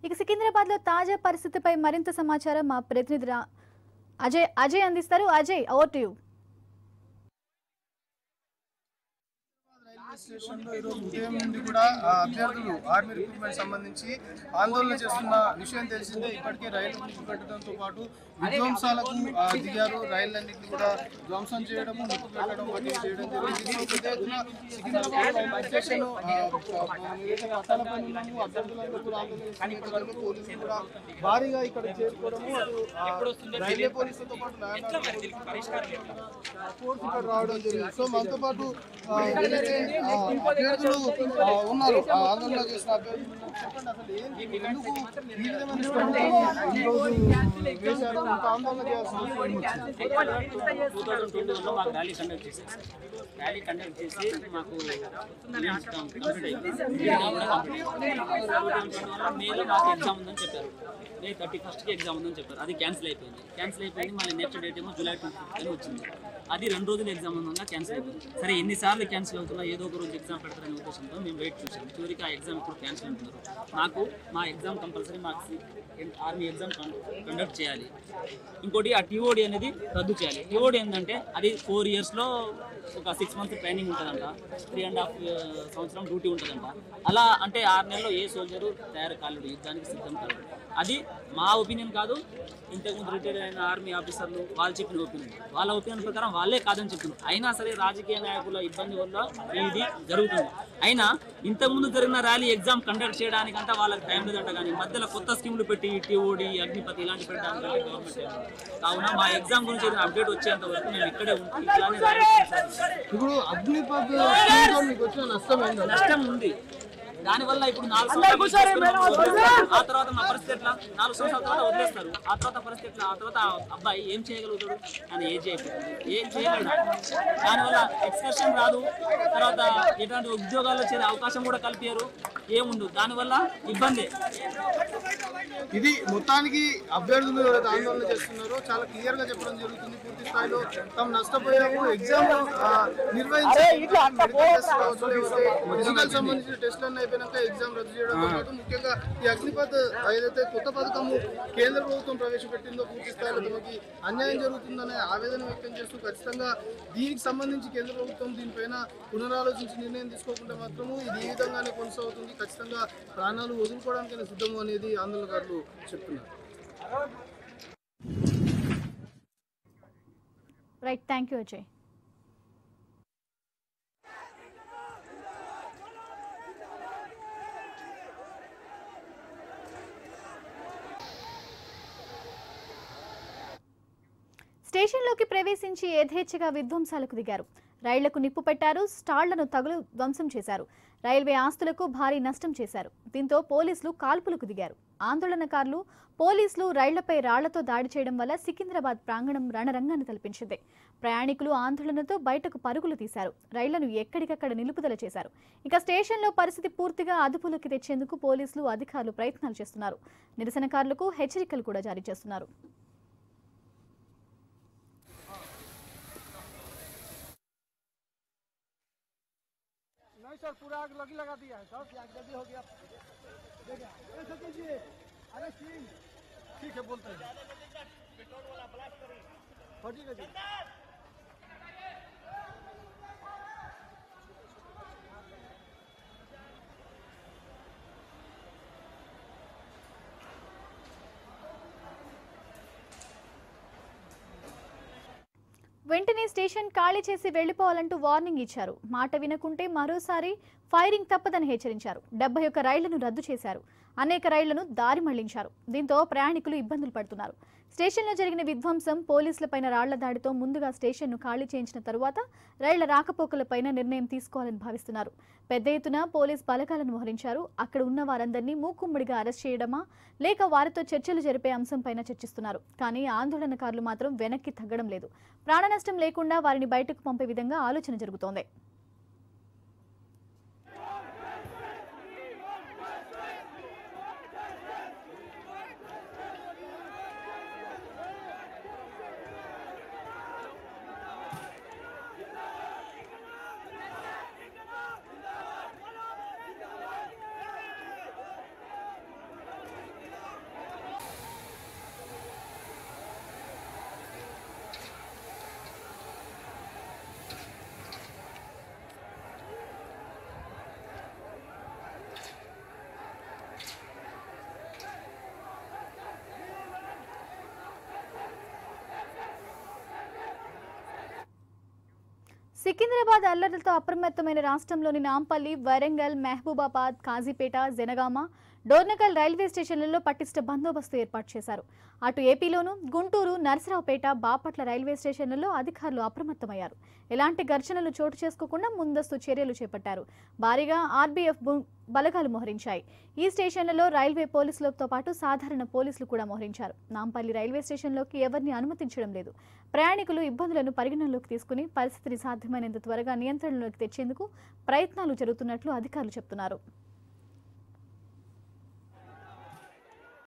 ఇక సికింద్రాబాద్ లో తాజా పరిస్థితిపై మరింత సమాచారం మా ప్రతినిధి రా- అజయ్ అజయ్ అందిస్తారు Ajay over to you railway స్టేషన్లో ఈరోజు ఉదయం నుండి కూడా ఆ, అభ్యర్థులు ఆర్మీ రిక్రూట్మెంట్ సంబంధించి ఆందోళన చేస్తున్న విషయం తెలిసిందే ఇప్పటికే రైలు పెట్టడంతో పాటు విధ్వంసాలకు ఆ, దిగారు రైళ్లన్నింటినీ కూడా ధ్వంసం చేయడము నిప్పు పెట్టడం వంటివి చేయడం జరిగింది సో పెద్ద ఎత్తున సికింద్రాబాద్ రైల్వే స్టేషన్ ఆ, ఆ, ఏదైతే పట్టాలపై ఉన్నాము అభ్యర్థులందరూ కూడా ఆందోళన చేస్తున్న నేపథ్యంలో పోలీసులు కూడా భారీగా ఇక్కడ చేరుకోవడము అటు ఆ, రైల్వే పోలీసులతో పాటు ల్యాండ్ ఆర్డర్ ఫోర్స్ ఇక్కడ రావడం జరిగింది సో మనతో పాటు ఆ, ఏదైతే ఆ, అభ్యర్థులు ఆ, ఉన్నారు ఆ, ఆందోళన చేసిన అభ్యర్థులు ఉన్నారు. చెప్పండి అసలు ఏంటి ఎందుకు ఈ విధమైన స్పందన ఈ రోజు వేశారు ఇంత ఆందోళన చేయాల్సిన అవసరం వచ్చింది టూ థౌజండ్ ట్వంటీ వన్లో మాకు ర్యాలీ కండక్ట్ చేశారు ర్యాలీ కండక్ట్ చేసి మాకు ఈవెంట్స్ కం- కంప్లీట్ అయింది ఈవెంట్ కూడా కంప్లీట్ అయింది. టూ థౌజండ్ ట్వంటీ వన్లో మేలో మాకు ఎగ్జామ్ ఉందని చెప్పారు మే థర్టీ ఫస్ట్కి ఎగ్జామ్ ఉందని చెప్పారు అది క్యాన్సిల్ అయిపోయింది క్యాన్సిల్ అయిపోయింది మళ్ళీ నెక్స్ట్ డేట్ ఏమో జూలై ట్వంటీ అని వచ్చింది అది రెండు రోజులు ఎగ్జామ్ ఉందన్నా క్యాన్సిల్ అయిపోయింది సరే ఎన్నిసార్లు క్యాన్సిల్ అవుతున్నా ఏదో ఒక రోజు ఎగ్జామ్ పెడతారనే ఉద్దేశంతో మేము వెయిట్ చూసాం చివరికి ఆ ఎగ్జామ్ ఇప్పుడు క్యాన్సిల్ అంటున్నారు మాకు మా ఎగ్జామ్ కంపల్సరీ మాకు ఆర్మీ ఎగ్జామ్ కండక్ట్ చేయాలి ఇంకోటి ఆ టీఓడి అనేది రద్దు చేయాలి టీఓడి ఏంటంటే అది ఫోర్ ఇయర్స్లో ఒక సిక్స్ మంత్స్ ట్రైనింగ్ ఉంటుందంట త్రీ అండ్ హాఫ్ సంవత్సరం డ్యూటీ ఉంటుందంట అలా అంటే ఆరు నెలల్లో ఏ సోల్జరు తయారు కాలేడు యుద్ధానికి సిద్ధం కాలేడు అది మా ఒపీనియన్ కాదు ఇంతకుముందు రిటైర్ అయిన ఆర్మీ ఆఫీసర్లు వాళ్ళు చెప్పిన ఒపీనియన్ వాళ్ళ ఒపీనియన్ ప్రకారం వాళ్ళే కాదని చెప్తున్నారు అయినా సరే రాజకీయ నాయకుల ఇబ్బంది వల్ల ఇది జరుగుతుంది అయినా ఇంతకుముందు జరిగిన ర్యాలీ ఎగ్జామ్ కండక్ట్ చేయడానికంటే వాళ్ళకి టైం లేదంట కానీ మధ్యలో కొత్త స్కీములు పెట్టి టీఓడి అగ్నిపతి ఇలాంటి పెట్టడానికి గవర్నమెంట్ కావున మా ఎగ్జామ్ గురించి ఏదైనా అప్డేట్ వచ్చేంత వరకు మేము ఇక్కడే ఉంటాం ఇట్లానే ర్యాలీ కొనసాగిస్తాం. ఇప్పుడు అగ్నిపథ్ స్కీమ్తో మీకు వచ్చిన నష్టం ఏంటంటే నష్టం ఉంది దానివల్ల ఇప్పుడు నాలుగు సంవత్సరాలు వదిలేస్తారు. ఆ తర్వాత మా పరిస్థితి ఎట్లా నాలుగు సంవత్సరాల తర్వాత వదిలేస్తారు ఆ తర్వాత పరిస్థితి ఎట్లా ఆ తర్వాత ఆ అబ్బాయి ఏం చేయగలుగుతాడు ఆయన ఏజ్ అయిపోతుంది ఏం చేయగలడు దానివల్ల ఎక్స్కర్షన్ రాదు తర్వాత ఎటువంటి ఉద్యోగాల్లో చేరే అవకాశం కూడా కల్పించరు ఏముండదు దానివల్ల ఇబ్బంది ఇది మొత్తానికి అభ్యర్థులు ఎవరైతే ఆందోళన చేస్తున్నారో చాలా క్లియర్ గా చెప్పడం జరుగుతుంది పూర్తి స్థాయిలో తాము నష్టపోయాము ఎగ్జామ్ నిర్వహించే ఫిజికల్ సంబంధించిన టెస్టులన్నీ అయిపోయినాక ఎగ్జామ్ రద్దు చేయడం పాటు ముఖ్యంగా ఈ అగ్నిపథ్ ఏదైతే కొత్త పథకము కేంద్ర ప్రభుత్వం ప్రవేశపెట్టిందో పూర్తి స్థాయిలో తమకి అన్యాయం జరుగుతుందనే ఆవేదన వ్యక్తం చేస్తూ ఖచ్చితంగా దీనికి సంబంధించి కేంద్ర ప్రభుత్వం దీనిపైన పునరాలోచించి నిర్ణయం తీసుకోకుండా మాత్రము ఇది ఈ విధంగానే కొనసాగుతుంది ఖచ్చితంగా ప్రాణాలు వదులుకోవడానికైనా సిద్ధము అనేది ఆందోళనకారులు చెప్తున్నారు రైట్ థ్యాంక్ యూ అజయ్ స్టేషన్లోకి ప్రవేశించి యథేచ్ఛగా విధ్వంసాలకు దిగారు రైళ్లకు నిప్పు పెట్టారు స్టాళ్లను తగులు ధ్వంసం చేశారు రైల్వే ఆస్తులకు భారీ నష్టం చేశారు దీంతో పోలీసులు కాల్పులకు దిగారు ఆందోళనకారులు పోలీసులు రైళ్లపై రాళ్లతో దాడి చేయడం వల్ల సికింద్రాబాద్ ప్రాంగణం రణరంగాన్ని తలపించింది ప్రయాణికులు ఆందోళనతో బయటకు పరుగులు తీశారు రైళ్లను ఎక్కడికక్కడ నిలుపుదల చేశారు ఇక స్టేషన్లో పరిస్థితి పూర్తిగా అదుపులోకి తెచ్చేందుకు పోలీసులు అధికారులు ప్రయత్నాలు చేస్తున్నారు నిరసనకారులకు హెచ్చరికలు కూడా జారీ చేస్తున్నారు नहीं सर पूरा आग लगी लगा दिया है सर आग जल्दी हो गया देखिए ऐसा कीजिए अरे सिंह ठीक है बोलते हैं हाँ, ठीक है जी వెంటనే స్టేషన్ ఖాళీ చేసి వెళ్లిపోవాలంటూ వార్నింగ్ ఇచ్చారు మాట వినకుంటే మరోసారి ఫైరింగ్ తప్పదని హెచ్చరించారు డెబ్బై ఒక్క రైళ్లను రద్దు చేశారు అనేక రైళ్లను దారి మళ్లించారు దీంతో ప్రయాణికులు ఇబ్బందులు పడుతున్నారు స్టేషన్లో జరిగిన విధ్వంసం పోలీసులపైన రాళ్ల దాడితో ముందుగా స్టేషన్ను ఖాళీ చేయించిన తరువాత రైళ్ల రాకపోకలపైన నిర్ణయం తీసుకోవాలని భావిస్తున్నారు పెద్ద ఎత్తున పోలీస్ బలగాలను మోహరించారు అక్కడ ఉన్న వారందరినీ మూకుమ్మడిగా అరెస్ట్ చేయడమా లేక వారితో చర్చలు జరిపే అంశంపైన చర్చిస్తున్నారు కానీ ఆందోళనకారులు మాత్రం వెనక్కి తగ్గడం లేదు ప్రాణ నష్టం లేకుండా వారిని బయటకు పంపే విధంగా ఆలోచన జరుగుతోంది సికింద్రాబాద్ అల్లర్లతో అప్రమత్తమైన రాష్ట్రంలోని నాంపల్లి వరంగల్ మహబూబాబాద్ కాజీపేట జనగామ డోర్నకల్ రైల్వే స్టేషన్లలో పటిష్ట బందోబస్తు ఏర్పాటు చేశారు అటు ఏపీలోనూ గుంటూరు నరసరావుపేట బాపట్ల రైల్వే స్టేషన్లలో అధికారులు అప్రమత్తమయ్యారు ఎలాంటి ఘర్షణలు చోటు చేసుకోకుండా ముందస్తు చర్యలు చేపట్టారు భారీగా ఆర్బీఎఫ్ బు- బలగాలు మోహరించాయి ఈ స్టేషన్లలో రైల్వే పోలీసులతో పాటు సాధారణ పోలీసులు కూడా మోహరించారు నాంపల్లి రైల్వే స్టేషన్లోకి ఎవరిని అనుమతించడం లేదు ప్రయాణికులు ఇబ్బందులను పరిగణనలోకి తీసుకుని పరిస్థితిని సాధ్యమైనంత త్వరగా నియంత్రణలోకి తెచ్చేందుకు ప్రయత్నాలు జరుగుతున్నట్లు అధికారులు చెబుతున్నారు